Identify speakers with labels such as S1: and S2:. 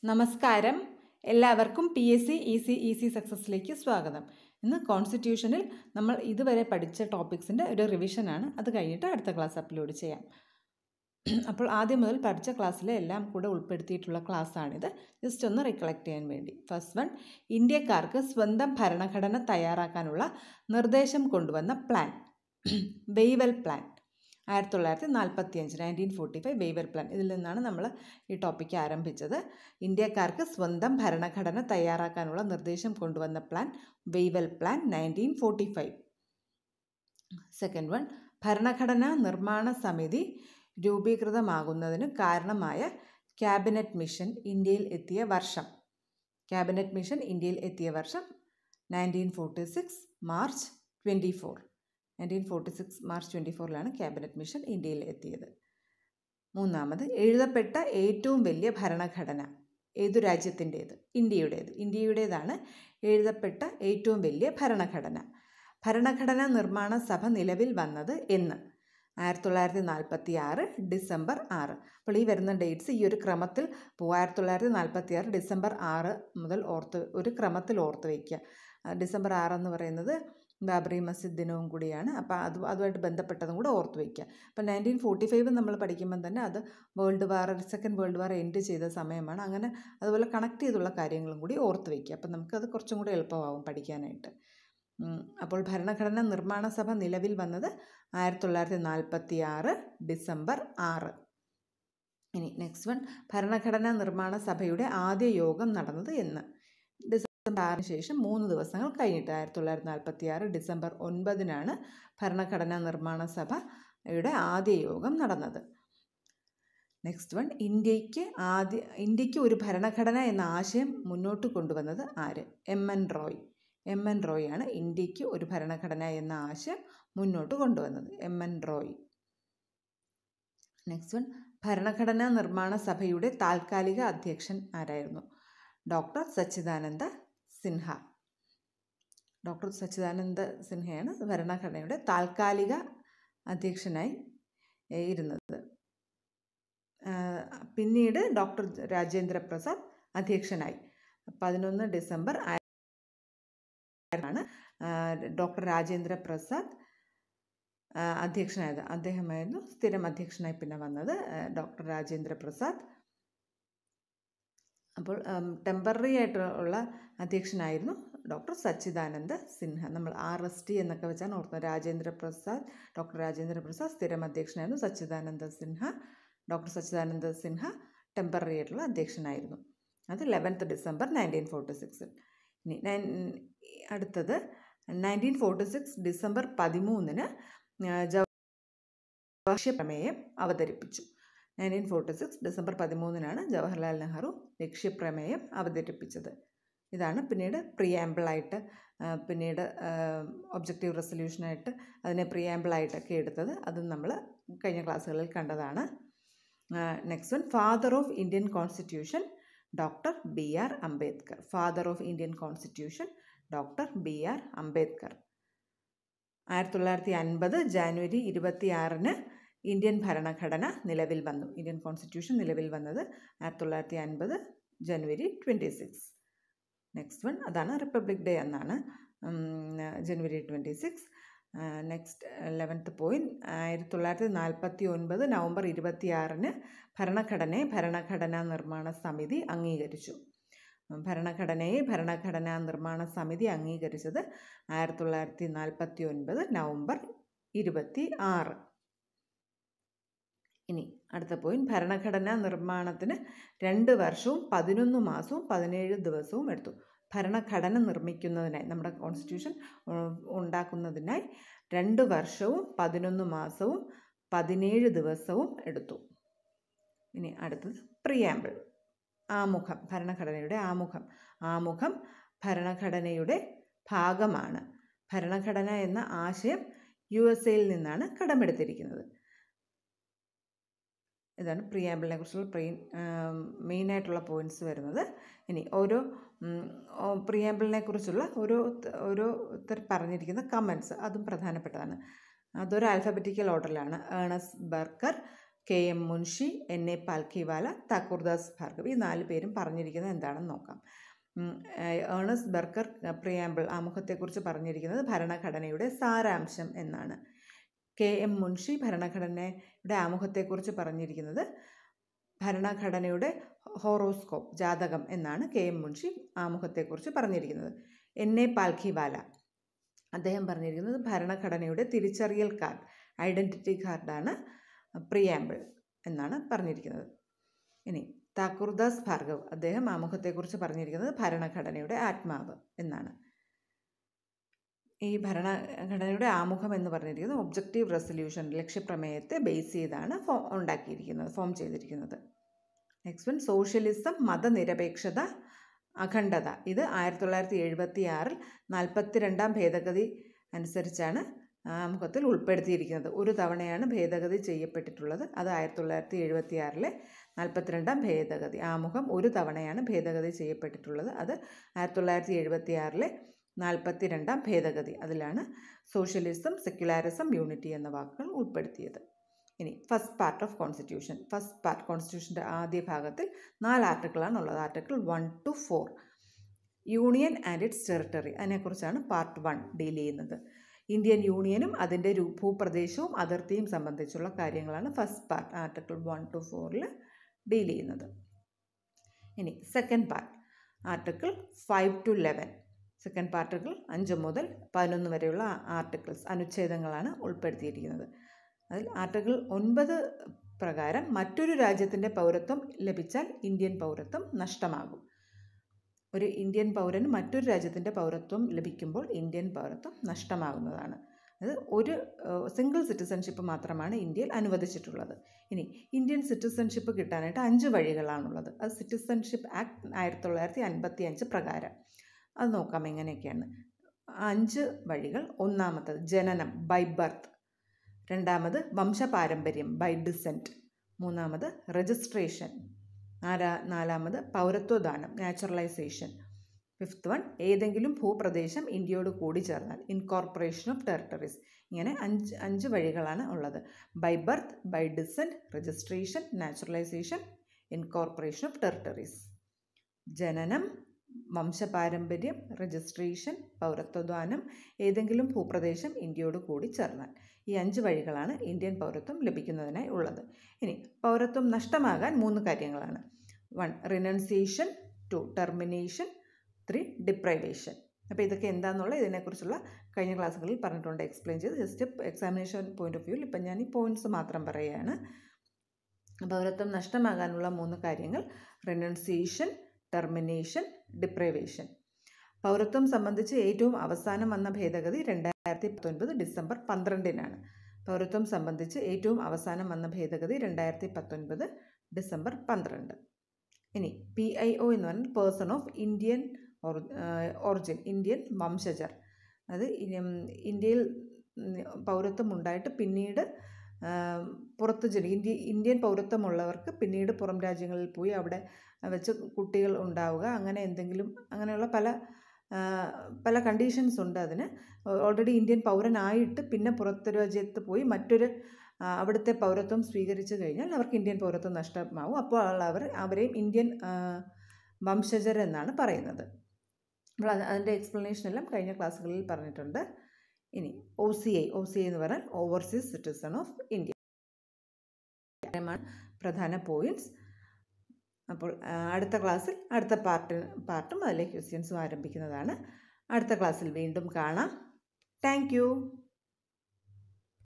S1: നമസ്കാരം എല്ലാവർക്കും P S C E C E C സക്സസ്സിലേക്ക് സ്വാഗതം ഇന്ന് കോൺസ്റ്റിറ്റ്യൂഷനിൽ നമ്മൾ ഇതുവരെ പഠിച്ച ടോപ്പിക്സിൻ്റെ ഒരു റിവിഷനാണ് അത് കഴിഞ്ഞിട്ട് അടുത്ത ക്ലാസ് അപ്ലോഡ് ചെയ്യാം അപ്പോൾ ആദ്യം മുതൽ പഠിച്ച ക്ലാസ്സിലെ എല്ലാം കൂടെ ഉൾപ്പെടുത്തിയിട്ടുള്ള ക്ലാസ്സാണിത് ജസ്റ്റ് ഒന്ന് റിക്കളക്ട് ചെയ്യാൻ വേണ്ടി ഫസ്റ്റ് വൺ ഇന്ത്യക്കാർക്ക് സ്വന്തം ഭരണഘടന തയ്യാറാക്കാനുള്ള നിർദ്ദേശം കൊണ്ടുവന്ന പ്ലാൻ വെയ്വൽ പ്ലാൻ ആയിരത്തി തൊള്ളായിരത്തി നാൽപ്പത്തി അഞ്ച് nineteen forty five Wavell plan ഇതിൽ നിന്നാണ് നമ്മൾ ഈ ടോപ്പിക്ക് ആരംഭിച്ചത് ഇന്ത്യക്കാർക്ക് സ്വന്തം ഭരണഘടന തയ്യാറാക്കാനുള്ള നിർദ്ദേശം കൊണ്ടുവന്ന plan Wavell plan nineteen forty five second one ഭരണഘടനാ നിർമ്മാണ സമിതി രൂപീകൃതമാകുന്നതിന് കാരണമായ ക്യാബിനറ്റ് മിഷൻ ഇന്ത്യയിൽ എത്തിയ വർഷം ക്യാബിനറ്റ് മിഷൻ ഇന്ത്യയിൽ എത്തിയ വർഷം nineteen forty six March twenty four nineteen forty six March twenty ഫോറിലാണ് ക്യാബിനറ്റ് മിഷൻ ഇന്ത്യയിൽ എത്തിയത് മൂന്നാമത് എഴുതപ്പെട്ട ഏറ്റവും വലിയ ഭരണഘടന ഏതു രാജ്യത്തിൻ്റേത് ഇന്ത്യയുടേത് ഇന്ത്യയുടേതാണ് എഴുതപ്പെട്ട ഏറ്റവും വലിയ ഭരണഘടന ഭരണഘടനാ നിർമ്മാണ സഭ നിലവിൽ വന്നത് എന്ന് ആയിരത്തി തൊള്ളായിരത്തി നാൽപ്പത്തി ആറ് ഡിസംബർ ആറ് അപ്പോൾ ഈ വരുന്ന ഡേറ്റ്സ് ഈ ഒരു ക്രമത്തിൽ പോകും ആയിരത്തി തൊള്ളായിരത്തി നാൽപ്പത്തി ആറ് ഡിസംബർ ആറ് മുതൽ ഓർത്ത് ഒരു ക്രമത്തിൽ ഓർത്ത് വയ്ക്കുക ഡിസംബർ ആറ് എന്ന് പറയുന്നത് ബാബറി മസ്ജിദ് ദിനവും കൂടിയാണ് അപ്പോൾ അത് അതുമായിട്ട് ബന്ധപ്പെട്ടതും കൂടെ ഓർത്ത് വയ്ക്കുക അപ്പോൾ നയൻറ്റീൻ ഫോർട്ടി ഫൈവ് നമ്മൾ പഠിക്കുമ്പം തന്നെ അത് world war second world war end ചെയ്ത സമയമാണ് അങ്ങനെ അതുപോലെ കണക്ട് ചെയ്തുള്ള കാര്യങ്ങളും കൂടി ഓർത്ത് വയ്ക്കുക അപ്പം നമുക്കത് കുറച്ചും കൂടി എളുപ്പമാവും പഠിക്കാനായിട്ട് അപ്പോൾ ഭരണഘടനാ നിർമ്മാണ സഭ നിലവിൽ വന്നത് ആയിരത്തി തൊള്ളായിരത്തി നാൽപ്പത്തി ആറ് ഡിസംബർ ആറ് ഇനി നെക്സ്റ്റ് വൺ ഭരണഘടനാ നിർമ്മാണ സഭയുടെ ആദ്യ യോഗം നടന്നത് എന്ന് ഡിസംബർ ആറിന് ശേഷം മൂന്ന് ദിവസങ്ങൾ കഴിഞ്ഞിട്ട് ആയിരത്തി തൊള്ളായിരത്തി നാൽപ്പത്തി ആറ് ഡിസംബർ ഒൻപതിനാണ് ഭരണഘടനാ നിർമ്മാണ സഭയുടെ ആദ്യ യോഗം നടന്നത് നെക്സ്റ്റ് വൺ ഇന്ത്യക്ക് ആദ്യ ഇന്ത്യക്ക് ഒരു ഭരണഘടന എന്ന ആശയം മുന്നോട്ട് കൊണ്ടുവന്നത് ആര് M N Roy M N Roy ആണ് ഇന്ത്യക്ക് ഒരു ഭരണഘടന എന്ന ആശയം മുന്നോട്ട് കൊണ്ടുവന്നത് M N Roy next one ഭരണഘടനാ നിർമ്മാണ സഭയുടെ താൽക്കാലിക അധ്യക്ഷൻ ആരായിരുന്നു ഡോക്ടർ സച്ചിദാനന്ദ സിൻഹ ഡോക്ടർ സച്ചിദാനന്ദ സിൻഹയാണ് ഭരണഘടനയുടെ താൽക്കാലിക അധ്യക്ഷനായി ഇരുന്നത് പിന്നീട് ഡോക്ടർ രാജേന്ദ്ര പ്രസാദ് അധ്യക്ഷനായി പതിനൊന്ന് ഡിസംബർ ആണ് ഡോക്ടർ രാജേന്ദ്ര പ്രസാദ് അധ്യക്ഷനായത് അദ്ദേഹമായിരുന്നു സ്ഥിരം അധ്യക്ഷനായി പിന്നെ വന്നത് ഡോക്ടർ രാജേന്ദ്ര പ്രസാദ് അപ്പോൾ ടെമ്പററി ആയിട്ടുള്ള അധ്യക്ഷനായിരുന്നു ഡോക്ടർ സച്ചിദാനന്ദ സിൻഹ നമ്മൾ ആർ എസ് ടി എന്നൊക്കെ വെച്ചാണ് ഓർക്കുന്നത് രാജേന്ദ്ര പ്രസാദ് ഡോക്ടർ രാജേന്ദ്ര പ്രസാദ് സ്ഥിരം അധ്യക്ഷനായിരുന്നു സച്ചിദാനന്ദ സിൻഹ ഡോക്ടർ സച്ചിദാനന്ദ സിൻഹ ടെമ്പററി ആയിട്ടുള്ള അധ്യക്ഷനായിരുന്നു അത് ലെവൻത്ത് ഡിസംബർ നയൻറ്റീൻ ഫോർട്ടി സിക്സിൽ ഇനി അടുത്തത് നയൻറ്റീൻ ഫോർട്ടി സിക്സ് ഡിസംബർ പതിമൂന്നിന് ലക്ഷ്യപ്രമേയം അവതരിപ്പിച്ചു നയൻറ്റീൻ ഫോർട്ടി സിക്സ് ഡിസംബർ പതിമൂന്നിനാണ് ജവഹർലാൽ നെഹ്റു ലക്ഷ്യപ്രമേയം അവതരിപ്പിച്ചത് ഇതാണ് പിന്നീട് പ്രിയാമ്പിളായിട്ട് പിന്നീട് ഒബ്ജക്റ്റീവ് റെസൊല്യൂഷനായിട്ട് അതിനെ പ്രിയാമ്പിളായിട്ടൊക്കെ എടുത്തത് അതും നമ്മൾ കഴിഞ്ഞ ക്ലാസ്സുകളിൽ കണ്ടതാണ് next one father of Indian constitution doctor B R Ambedkar father of Indian constitution doctor B R Ambedkar ആയിരത്തി തൊള്ളായിരത്തി അൻപത് ജാനുവരി ഇരുപത്തി ആറിന് ഇന്ത്യൻ ഭരണഘടന നിലവിൽ വന്നു ഇന്ത്യൻ കോൺസ്റ്റിറ്റ്യൂഷൻ നിലവിൽ വന്നത് ആയിരത്തി തൊള്ളായിരത്തി അൻപത് January twenty six next one അതാണ് റിപ്പബ്ലിക് ഡേ എന്നാണ് January twenty six next eleventh point ആയിരത്തി തൊള്ളായിരത്തി നാൽപ്പത്തി ഒൻപത് നവംബർ ഇരുപത്തി ആറിന് ഭരണഘടനയെ ഭരണഘടനാ നിർമ്മാണ സമിതി അംഗീകരിച്ചു ഭരണഘടനയെ ഭരണഘടനാ നിർമ്മാണ സമിതി അംഗീകരിച്ചത് ആയിരത്തി തൊള്ളായിരത്തി നാൽപ്പത്തി ഒൻപത് നവംബർ ഇരുപത്തി ആറ് ഇനി അടുത്ത പോയിന്റ് ഭരണഘടനാ നിർമ്മാണത്തിന് രണ്ട് വർഷവും പതിനൊന്ന് മാസവും പതിനേഴ് ദിവസവും എടുത്തു ഭരണഘടന നിർമ്മിക്കുന്നതിനായി നമ്മുടെ കോൺസ്റ്റിറ്റ്യൂഷൻ ഉണ്ടാക്കുന്നതിനായി രണ്ട് വർഷവും പതിനൊന്ന് മാസവും പതിനേഴ് ദിവസവും എടുത്തു ഇനി അടുത്തത് പ്രിയാമ്പിൾ ആമുഖം ഭരണഘടനയുടെ ആമുഖം ആമുഖം ഭരണഘടനയുടെ ഭാഗമാണ് ഭരണഘടന എന്ന ആശയം യു എസ് എയിൽ നിന്നാണ് കടമെടുത്തിരിക്കുന്നത് ഇതാണ് പ്രിയാമ്പിളിനെ കുറിച്ചുള്ള പ്രീ മെയിനായിട്ടുള്ള പോയിൻറ്റ്സ് വരുന്നത് ഇനി ഓരോ പ്രിയാമ്പിളിനെ കുറിച്ചുള്ള ഓരോ ഓരോരുത്തർ പറഞ്ഞിരിക്കുന്ന കമൻസ് അതും പ്രധാനപ്പെട്ടതാണ് അതൊരു ആൽഫബറ്റിക്കൽ ഓർഡറിലാണ് Ernest Barker K M Munshi N A Palkhivala Thakurdas Bhargav ഈ നാല് പേരും പറഞ്ഞിരിക്കുന്നത് എന്താണെന്ന് നോക്കാം ഏണസ് ബർക്കർ പ്രിയാമ്പിൾ ആമുഖത്തെക്കുറിച്ച് പറഞ്ഞിരിക്കുന്നത് ഭരണഘടനയുടെ സാരാംശം എന്നാണ് കെ എം മുൻഷി ഭരണഘടനയുടെ ആമുഖത്തെക്കുറിച്ച് പറഞ്ഞിരിക്കുന്നത് ഭരണഘടനയുടെ ഹോറോസ്കോപ്പ് ജാതകം എന്നാണ് കെ എം മുൻഷി ആമുഖത്തെക്കുറിച്ച് പറഞ്ഞിരിക്കുന്നത് എൻ എ പാൽഖിവാല അദ്ദേഹം പറഞ്ഞിരിക്കുന്നത് ഭരണഘടനയുടെ തിരിച്ചറിയൽ കാർഡ് ഐഡൻറ്റിറ്റി കാർഡാണ് പ്രിയാമ്പിൾ എന്നാണ് പറഞ്ഞിരിക്കുന്നത് ഇനി താക്കൂർദാസ് ഭാർഗവ് അദ്ദേഹം ആമുഖത്തെക്കുറിച്ച് പറഞ്ഞിരിക്കുന്നത് ഭരണഘടനയുടെ ആത്മാവ് എന്നാണ് ഈ ഭരണഘടനയുടെ ആമുഖം എന്ന് പറഞ്ഞിരിക്കുന്നത് ഒബ്ജക്റ്റീവ് റെസൊല്യൂഷൻ ലക്ഷ്യപ്രമേയത്തെ ബേസ് ചെയ്താണ് ഫോ ഉണ്ടാക്കിയിരിക്കുന്നത് ഫോം ചെയ്തിരിക്കുന്നത് നെക്സ്റ്റ് വൺ സോഷ്യലിസം മതനിരപേക്ഷത അഖണ്ഡത ഇത് ആയിരത്തി തൊള്ളായിരത്തി എഴുപത്തി ആറിൽ നാൽപ്പത്തി രണ്ടാം ഭേദഗതി അനുസരിച്ചാണ് ആമുഖത്തിൽ ഉൾപ്പെടുത്തിയിരിക്കുന്നത് ഒരു തവണയാണ് ഭേദഗതി ചെയ്യപ്പെട്ടിട്ടുള്ളത് അത് ആയിരത്തി തൊള്ളായിരത്തി എഴുപത്തി ആറിലെ നാൽപ്പത്തിരണ്ടാം ഭേദഗതി ആമുഖം ഒരു തവണയാണ് ഭേദഗതി ചെയ്യപ്പെട്ടിട്ടുള്ളത് അത് ആയിരത്തി തൊള്ളായിരത്തി എഴുപത്തി ആറിലെ നാൽപ്പത്തി രണ്ടാം ഭേദഗതി അതിലാണ് സോഷ്യലിസം സെക്യുലാരിസം യൂണിറ്റി എന്ന വാക്കുകൾ ഉൾപ്പെടുത്തിയത് ഇനി first part of constitution first part കോൺസ്റ്റിറ്റ്യൂഷൻ്റെ ആദ്യ ഭാഗത്തിൽ നാല് ആർട്ടിക്കിളാണ് ഉള്ളത് article one two four union and its territory അതിനെക്കുറിച്ചാണ് പാർട്ട് വൺ ഡീൽ ചെയ്യുന്നത് ഇന്ത്യൻ യൂണിയനും അതിൻ്റെ ഭൂപ്രദേശവും അതിർത്തിയും സംബന്ധിച്ചുള്ള കാര്യങ്ങളാണ് first part article one two ഫോറിൽ ഡീൽ ചെയ്യുന്നത് ഇനി second part article five to eleven second part article അഞ്ച് മുതൽ പതിനൊന്ന് വരെയുള്ള ആർട്ടിക്കിൾസ് അനുച്ഛേദങ്ങളാണ് ഉൾപ്പെടുത്തിയിരിക്കുന്നത് അതിൽ ആർട്ടിക്കിൾ ഒൻപത് പ്രകാരം മറ്റൊരു രാജ്യത്തിൻ്റെ പൗരത്വം ലഭിച്ചാൽ ഇന്ത്യൻ പൗരത്വം നഷ്ടമാകും ഒരു ഇന്ത്യൻ പൗരന് മറ്റൊരു രാജ്യത്തിൻ്റെ പൗരത്വം ലഭിക്കുമ്പോൾ ഇന്ത്യൻ പൗരത്വം നഷ്ടമാകുന്നതാണ് അത് ഒരു സിംഗിൾ സിറ്റിസൺഷിപ്പ് മാത്രമാണ് ഇന്ത്യയിൽ അനുവദിച്ചിട്ടുള്ളത് ഇനി ഇന്ത്യൻ സിറ്റിസൺഷിപ്പ് കിട്ടാനായിട്ട് അഞ്ച് വഴികളാണുള്ളത് അത് സിറ്റിസൺഷിപ്പ് ആക്ട് ആയിരത്തി തൊള്ളായിരത്തി അൻപത്തി അഞ്ച് പ്രകാരം അത് നോക്കാം എങ്ങനെയൊക്കെയാണ് അഞ്ച് വഴികൾ ഒന്നാമത്തത് ജനനം ബൈ ബർത്ത് രണ്ടാമത് വംശപാരമ്പര്യം ബൈ ഡിസെൻറ്റ് മൂന്നാമത് രജിസ്ട്രേഷൻ നാലാ നാലാമത് പൗരത്വദാനം നാച്ചുറലൈസേഷൻ ഫിഫ്ത്ത് വൺ ഏതെങ്കിലും ഭൂപ്രദേശം ഇന്ത്യയോട് കൂടി ചേർന്നാൽ ഇൻകോർപ്പറേഷൻ ഓഫ് ടെറിട്ടറീസ് ഇങ്ങനെ അഞ്ച് അഞ്ച് വഴികളാണ് ഉള്ളത് by birth by descent registration naturalisation incorporation of territories ജനനം വംശപാരമ്പര്യം രജിസ്ട്രേഷൻ പൗരത്വദാനം ഏതെങ്കിലും ഭൂപ്രദേശം ഇന്ത്യയോട് കൂടി ചേർന്നാൽ ഈ അഞ്ച് വഴികളാണ് ഇന്ത്യൻ പൗരത്വം ലഭിക്കുന്നതിനായി ഉള്ളത് ഇനി പൗരത്വം നഷ്ടമാകാൻ മൂന്ന് കാര്യങ്ങളാണ് one renunciation two termination three deprivation അപ്പോൾ ഇതൊക്കെ എന്താണെന്നുള്ള ഇതിനെക്കുറിച്ചുള്ള കഴിഞ്ഞ ക്ലാസ്സുകളിൽ പറഞ്ഞിട്ടുണ്ട് എക്സ്പ്ലെയിൻ ചെയ്ത് ജസ്റ്റ് എക്സാമിനേഷൻ പോയിന്റ് ഓഫ് വ്യൂവിൽ ഇപ്പം ഞാൻ ഈ പോയിന്റ്സ് മാത്രം പറയുകയാണ് പൗരത്വം നഷ്ടമാകാനുള്ള മൂന്ന് കാര്യങ്ങൾ റിനൗൺസിയേഷൻ ടെർമിനേഷൻ ഡിപ്രൈവേഷൻ പൗരത്വം സംബന്ധിച്ച് ഏറ്റവും അവസാനം വന്ന ഭേദഗതി രണ്ടായിരത്തി പത്തൊൻപത് ഡിസംബർ പന്ത്രണ്ടിനാണ് പൗരത്വം സംബന്ധിച്ച് ഏറ്റവും അവസാനം വന്ന ഭേദഗതി രണ്ടായിരത്തി പത്തൊൻപത് ഡിസംബർ പന്ത്രണ്ട് ഇനി പി ഐ ഒ എന്ന് പറഞ്ഞാൽ person of Indian origin Indian വംശജർ അത് ഇന്ത്യയിൽ പൗരത്വം ഉണ്ടായിട്ട് പിന്നീട് പുറത്ത് ജനി ഇന്ത്യ ഇന്ത്യൻ പൗരത്വമുള്ളവർക്ക് പിന്നീട് പുറം രാജ്യങ്ങളിൽ പോയി അവിടെ വെച്ച് കുട്ടികൾ ഉണ്ടാവുക അങ്ങനെ എന്തെങ്കിലും അങ്ങനെയുള്ള പല പല കണ്ടീഷൻസ് ഉണ്ട് അതിന് ഓൾറെഡി ഇന്ത്യൻ പൗരനായിട്ട് പിന്നെ പുറത്ത് രാജ്യത്ത് പോയി മറ്റൊരു അവിടുത്തെ പൗരത്വം സ്വീകരിച്ചു കഴിഞ്ഞാൽ അവർക്ക് ഇന്ത്യൻ പൗരത്വം നഷ്ടമാവും അപ്പോൾ അവർ അവരെയും ഇന്ത്യൻ വംശജരെന്നാണ് പറയുന്നത് അപ്പോൾ അതിൻ്റെ എക്സ്പ്ലനേഷൻ എല്ലാം കഴിഞ്ഞ ക്ലാസ്സുകളിൽ പറഞ്ഞിട്ടുണ്ട് ഇനി O C I O C I എന്ന് പറഞ്ഞാൽ ഓവർസീസ് സിറ്റിസൺ ഓഫ് ഇന്ത്യ പ്രധാന പോയിൻറ്റ്സ് അപ്പോൾ അടുത്ത ക്ലാസ്സിൽ അടുത്ത പാർട്ട് പാർട്ടും അതിലെ ക്വസ്റ്റ്യൻസും ആരംഭിക്കുന്നതാണ് അടുത്ത ക്ലാസ്സിൽ വീണ്ടും കാണാം താങ്ക്